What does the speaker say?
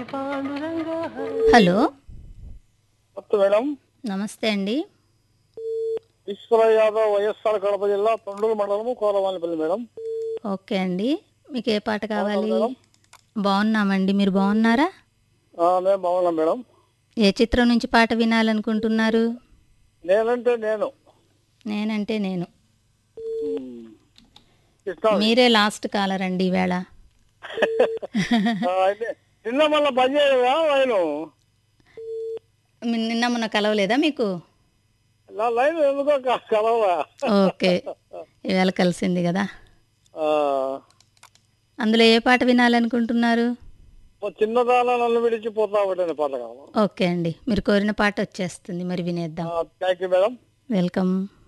Hello కొత్త madam నమస్తే అండి ఈశ్వర యాదవ్ వైఎస్ఆర్ కడప జిల్లా తొండూరు మండలము కోరవానిపల్లి మేడం ఓకే అండి మీకు ఏ పాట కావాలి బాగున్నామండి మీరు బాగున్నారా ఆ, మేము బాగున్నాం మేడం ఏ చిత్రం నుంచి పాట వినాలనుకుంటున్నారు నేనంటే నేను నేనంటే నేను ఉమ్. కృష్ణ మీరే లాస్ట్ కాలర్ అండి ఈవేళ ఆ, అయితే నిన్న మళ్ళీ బంద్ చేయలేదా లైన్ మీ- నిన్న మొన్న కలవలేదా మీకు నా లైన్ ఎందుకో క- కలవలా ఓకే ఈవేళ కలిసింది కదా ఆ, అందులో ఏ పాట వినాలనుకుంటున్నారు ఓ చిన్నదాన నన్ను విడిచిపోతా ఒకటే పాట కావాలి ఓకే అండి మీరు కోరిన పాట వచ్చేస్తుంది మరి వినేద్దాం థ్యాంక్ యూ మేడం వెల్కమ్